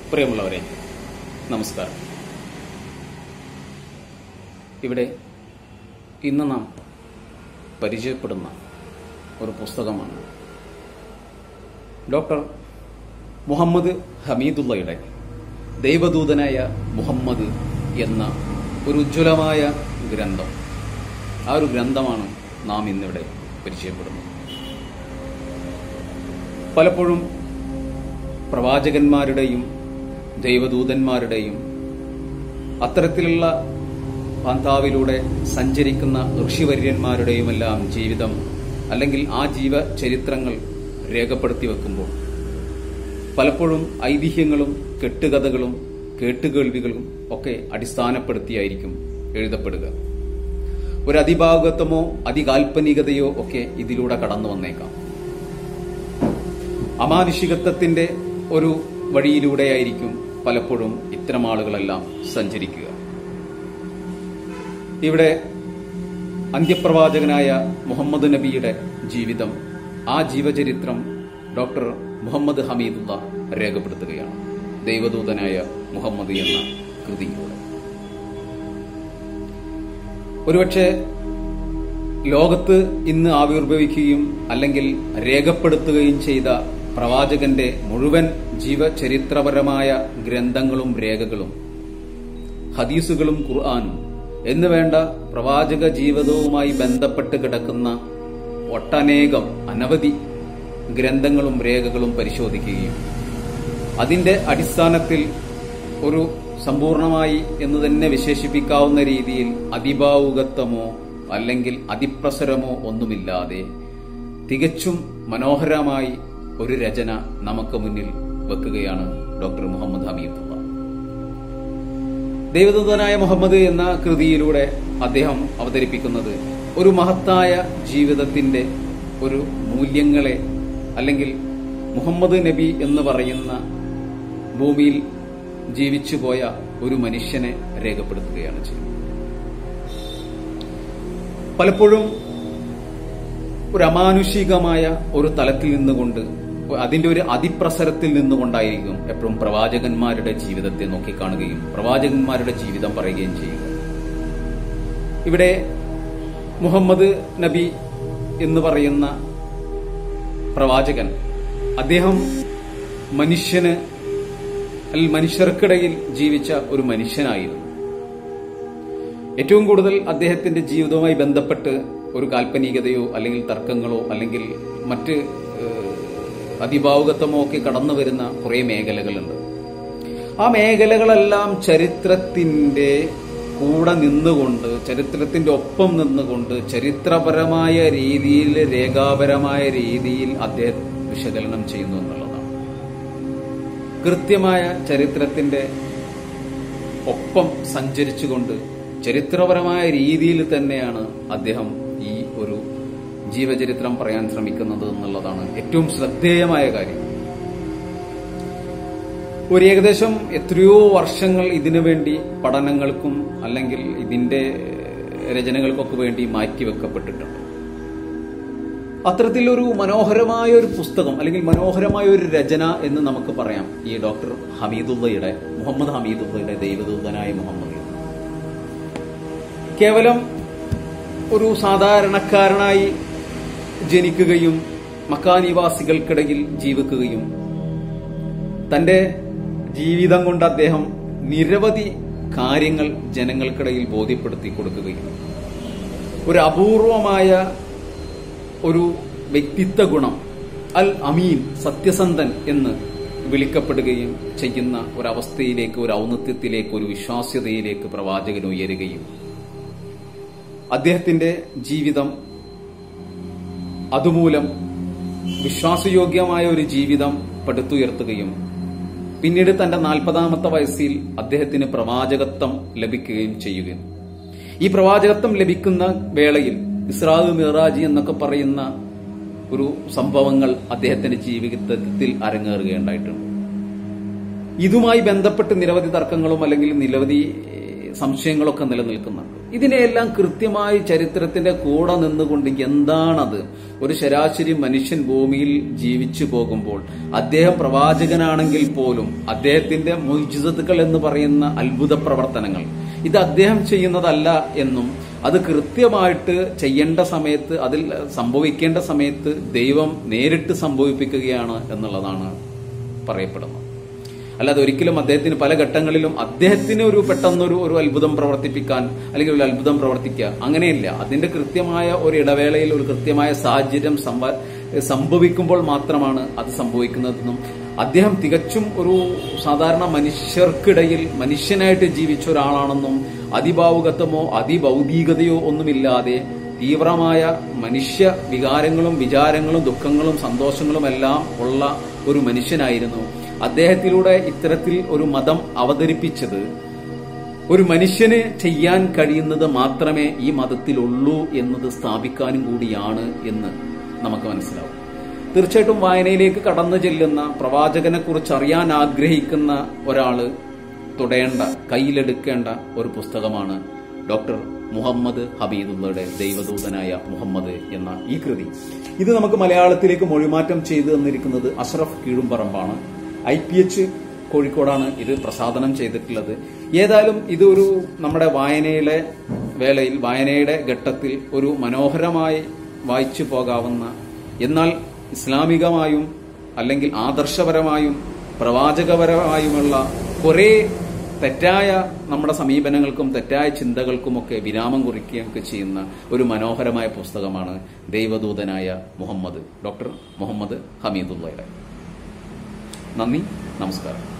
പ്രിയമുള്ളവരെ നമസ്കാരം ഇവിടെ ഇന്ന് നാം പരിചയപ്പെടുന്ന ഒരു പുസ്തകമാണ് ഡോക്ടർ മുഹമ്മദ് ഹമീദുള്ളയുടെ ദൈവദൂതനായ മുഹമ്മദ് എന്ന ഒരു ഉജ്ജ്വലമായ ഗ്രന്ഥം ആ ഒരു ഗ്രന്ഥമാണ് നാം ഇന്നിവിടെ പരിചയപ്പെടുന്നത് പലപ്പോഴും പ്രവാചകന്മാരുടെയും ദൈവദൂതന്മാരുടെയും അത്തരത്തിലുള്ള പന്താവിലൂടെ സഞ്ചരിക്കുന്ന ഋഷിവര്യന്മാരുടെയുമെല്ലാം ജീവിതം അല്ലെങ്കിൽ ആ ജീവചരിത്രങ്ങൾ രേഖപ്പെടുത്തി വെക്കുമ്പോൾ പലപ്പോഴും ഐതിഹ്യങ്ങളും കെട്ടുകഥകളും കേട്ടുകേൾവികളും ഒക്കെ അടിസ്ഥാനപ്പെടുത്തിയായിരിക്കും എഴുതപ്പെടുക ഒരു അതിഭാഗത്വമോ അതികാൽപ്പനികതയോ ഒക്കെ ഇതിലൂടെ കടന്നു വന്നേക്കാം അമാനുഷികത്വത്തിന്റെ ഒരു വഴിയിലൂടെയായിരിക്കും പലപ്പോഴും ഇത്തരം ആളുകളെല്ലാം സഞ്ചരിക്കുക ഇവിടെ അന്ത്യപ്രവാചകനായ മുഹമ്മദ് നബിയുടെ ജീവിതം ആ ജീവചരിത്രം ഡോക്ടർ മുഹമ്മദ് ഹമീദുള്ള രേഖപ്പെടുത്തുകയാണ് ദൈവദൂതനായ മുഹമ്മദ് എന്ന കൃതിയിലൂടെ ഒരുപക്ഷെ ലോകത്ത് ഇന്ന് ആവിർഭവിക്കുകയും അല്ലെങ്കിൽ രേഖപ്പെടുത്തുകയും ചെയ്ത പ്രവാചകന്റെ മുഴുവൻ ജീവചരിത്രപരമായ ഗ്രന്ഥങ്ങളും രേഖകളും ഹദീസുകളും ഖുർആാനും എന്ന് വേണ്ട പ്രവാചക ജീവിതവുമായി ബന്ധപ്പെട്ട് കിടക്കുന്ന ഒട്ടനേകം അനവധി ഗ്രന്ഥങ്ങളും രേഖകളും പരിശോധിക്കുകയും അതിന്റെ അടിസ്ഥാനത്തിൽ ഒരു സമ്പൂർണമായി എന്ന് തന്നെ വിശേഷിപ്പിക്കാവുന്ന രീതിയിൽ അതിഭാവുകത്വമോ അല്ലെങ്കിൽ അതിപ്രസരമോ ഒന്നുമില്ലാതെ തികച്ചും മനോഹരമായി ഒരു രചന നമുക്ക് മുന്നിൽ വെക്കുകയാണ് ഡോക്ടർ മുഹമ്മദ് ഹമീദുള്ള ദൈവദൂതനായ മുഹമ്മദ് എന്ന കൃതിയിലൂടെ അദ്ദേഹം അവതരിപ്പിക്കുന്നത് ഒരു മഹത്തായ ജീവിതത്തിന്റെ ഒരു മൂല്യങ്ങളെ അല്ലെങ്കിൽ മുഹമ്മദ് നബി എന്ന് പറയുന്ന ഭൂമിയിൽ ജീവിച്ചുപോയ ഒരു മനുഷ്യനെ രേഖപ്പെടുത്തുകയാണ് ചെയ്യുന്നത് പലപ്പോഴും ഒരു അമാനുഷികമായ ഒരു തലത്തിൽ നിന്നുകൊണ്ട് അതിന്റെ ഒരു അതിപ്രസരത്തിൽ നിന്നുകൊണ്ടായിരിക്കും എപ്പോഴും പ്രവാചകന്മാരുടെ ജീവിതത്തെ നോക്കിക്കാണുകയും പ്രവാചകന്മാരുടെ ജീവിതം പറയുകയും ചെയ്യുക ഇവിടെ മുഹമ്മദ് നബി എന്ന് പറയുന്ന പ്രവാചകൻ അദ്ദേഹം മനുഷ്യന് അല്ലെങ്കിൽ മനുഷ്യർക്കിടയിൽ ജീവിച്ച ഒരു മനുഷ്യനായിരുന്നു ഏറ്റവും കൂടുതൽ അദ്ദേഹത്തിന്റെ ജീവിതവുമായി ബന്ധപ്പെട്ട് ഒരു കാൽപ്പനികതയോ അല്ലെങ്കിൽ തർക്കങ്ങളോ അല്ലെങ്കിൽ മറ്റ് അതിഭാവുകത്വമോ ഒക്കെ കടന്നു വരുന്ന കുറേ മേഖലകളുണ്ട് ആ മേഖലകളെല്ലാം ചരിത്രത്തിന്റെ കൂടെ നിന്നുകൊണ്ട് ചരിത്രത്തിന്റെ ഒപ്പം നിന്നുകൊണ്ട് ചരിത്രപരമായ രീതിയിൽ രേഖാപരമായ രീതിയിൽ അദ്ദേഹം വിശകലനം ചെയ്യുന്നു എന്നുള്ളതാണ് കൃത്യമായ ചരിത്രത്തിന്റെ ഒപ്പം സഞ്ചരിച്ചുകൊണ്ട് ചരിത്രപരമായ രീതിയിൽ തന്നെയാണ് അദ്ദേഹം ഈ ഒരു ജീവചരിത്രം പറയാൻ ശ്രമിക്കുന്നത് എന്നുള്ളതാണ് ഏറ്റവും ശ്രദ്ധേയമായ കാര്യം ഒരു ഏകദേശം എത്രയോ വർഷങ്ങൾ ഇതിനു വേണ്ടി പഠനങ്ങൾക്കും അല്ലെങ്കിൽ ഇതിന്റെ രചനകൾക്കൊക്കെ വേണ്ടി മാറ്റിവെക്കപ്പെട്ടിട്ടുണ്ട് അത്തരത്തിലൊരു മനോഹരമായ ഒരു പുസ്തകം അല്ലെങ്കിൽ മനോഹരമായ ഒരു രചന എന്ന് നമുക്ക് പറയാം ഈ ഡോക്ടർ ഹമീദുള്ളയുടെ മുഹമ്മദ് ഹമീദുള്ളയുടെ ദൈവദൂതനായ മുഹമ്മദ് കേവലം ഒരു സാധാരണക്കാരനായി ജനിക്കുകയും മക്കാനിവാസികൾക്കിടയിൽ ജീവിക്കുകയും തന്റെ ജീവിതം കൊണ്ട് അദ്ദേഹം നിരവധി കാര്യങ്ങൾ ജനങ്ങൾക്കിടയിൽ ബോധ്യപ്പെടുത്തി കൊടുക്കുകയും ഒരു അപൂർവമായ ഒരു വ്യക്തിത്വ ഗുണം അൽ അമീൻ സത്യസന്ധൻ എന്ന് വിളിക്കപ്പെടുകയും ചെയ്യുന്ന ഒരവസ്ഥയിലേക്ക് ഒരു ഔന്നത്യത്തിലേക്ക് ഒരു വിശ്വാസ്യതയിലേക്ക് പ്രവാചകൻ ഉയരുകയും അദ്ദേഹത്തിന്റെ ജീവിതം അതുമൂലം വിശ്വാസയോഗ്യമായ ഒരു ജീവിതം പടുത്തുയർത്തുകയും പിന്നീട് തന്റെ നാൽപ്പതാമത്തെ വയസ്സിൽ അദ്ദേഹത്തിന് പ്രവാചകത്വം ലഭിക്കുകയും ചെയ്യുകയും ഈ പ്രവാചകത്വം ലഭിക്കുന്ന വേളയിൽ ഇസ്രാഹ് മിറാജി എന്നൊക്കെ പറയുന്ന ഒരു സംഭവങ്ങൾ അദ്ദേഹത്തിന്റെ ജീവിതത്തിൽ അരങ്ങേറുകയുണ്ടായിട്ടുണ്ട് ഇതുമായി ബന്ധപ്പെട്ട് നിരവധി തർക്കങ്ങളും അല്ലെങ്കിൽ നിരവധി സംശയങ്ങളൊക്കെ നിലനിൽക്കുന്നുണ്ട് ഇതിനെയെല്ലാം കൃത്യമായി ചരിത്രത്തിന്റെ കൂടെ നിന്നുകൊണ്ട് എന്താണത് ഒരു ശരാശരി മനുഷ്യൻ ഭൂമിയിൽ ജീവിച്ചു പോകുമ്പോൾ അദ്ദേഹം പ്രവാചകനാണെങ്കിൽ പോലും അദ്ദേഹത്തിന്റെ മുജിസത്തുകൾ എന്ന് പറയുന്ന അത്ഭുത പ്രവർത്തനങ്ങൾ ഇത് അദ്ദേഹം ചെയ്യുന്നതല്ല എന്നും അത് കൃത്യമായിട്ട് ചെയ്യേണ്ട സമയത്ത് അതിൽ സംഭവിക്കേണ്ട സമയത്ത് ദൈവം നേരിട്ട് സംഭവിപ്പിക്കുകയാണ് എന്നുള്ളതാണ് പറയപ്പെടുന്നത് അല്ലാതെ ഒരിക്കലും അദ്ദേഹത്തിന് പല ഘട്ടങ്ങളിലും അദ്ദേഹത്തിന് ഒരു പെട്ടെന്നൊരു ഒരു അത്ഭുതം പ്രവർത്തിപ്പിക്കാൻ അല്ലെങ്കിൽ ഒരു അത്ഭുതം പ്രവർത്തിക്കുക അങ്ങനെയില്ല അതിന്റെ കൃത്യമായ ഒരു ഇടവേളയിൽ ഒരു കൃത്യമായ സാഹചര്യം സംഭ- സംഭവിക്കുമ്പോൾ മാത്രമാണ് അത് സംഭവിക്കുന്നതെന്നും അദ്ദേഹം തികച്ചും ഒരു സാധാരണ മനുഷ്യർക്കിടയിൽ മനുഷ്യനായിട്ട് ജീവിച്ച ഒരാളാണെന്നും അതിഭാവുകത്വമോ അതിഭൗതികതയോ ഒന്നുമില്ലാതെ തീവ്രമായ മനുഷ്യ വികാരങ്ങളും വിചാരങ്ങളും ദുഃഖങ്ങളും സന്തോഷങ്ങളും എല്ലാം ഉള്ള ഒരു മനുഷ്യനായിരുന്നു അദ്ദേഹത്തിലൂടെ ഇത്തരത്തിൽ ഒരു മതം അവതരിപ്പിച്ചത് ഒരു മനുഷ്യന് ചെയ്യാൻ കഴിയുന്നത് മാത്രമേ ഈ മതത്തിലുള്ളൂ എന്നത് സ്ഥാപിക്കാനും കൂടിയാണ് എന്ന് നമുക്ക് മനസ്സിലാവും തീർച്ചയായിട്ടും വായനയിലേക്ക് കടന്നു ചെല്ലുന്ന പ്രവാചകനെ കുറിച്ച് അറിയാൻ ആഗ്രഹിക്കുന്ന ഒരാള് തൊടേണ്ട കയ്യിലെടുക്കേണ്ട ഒരു പുസ്തകമാണ് ഡോക്ടർ മുഹമ്മദ് ഹബീദുള്ളയുടെ ദൈവദൂതനായ മുഹമ്മദ് എന്ന ഈ കൃതി ഇത് നമുക്ക് മലയാളത്തിലേക്ക് മൊഴിമാറ്റം ചെയ്തു തന്നിരിക്കുന്നത് അഷ്റഫ് കീഴുംപറമ്പാണ് ഐ പി എച്ച് കോഴിക്കോടാണ് ഇത് പ്രസാദനം ചെയ്തിട്ടുള്ളത് ഏതായാലും ഇതൊരു നമ്മുടെ വായനയിലെ വേളയിൽ വായനയുടെ ഘട്ടത്തിൽ ഒരു മനോഹരമായി വായിച്ചു പോകാവുന്ന എന്നാൽ ഇസ്ലാമികമായും അല്ലെങ്കിൽ ആദർശപരമായും പ്രവാചകപരമായുമുള്ള കുറെ തെറ്റായ നമ്മുടെ സമീപനങ്ങൾക്കും തെറ്റായ ചിന്തകൾക്കുമൊക്കെ വിരാമം കുറിക്കുകയൊക്കെ ചെയ്യുന്ന ഒരു മനോഹരമായ പുസ്തകമാണ് ദൈവദൂതനായ മുഹമ്മദ് ഡോക്ടർ മുഹമ്മദ് ഹമീദുള്ളയുടെ നന്ദി നമസ്കാരം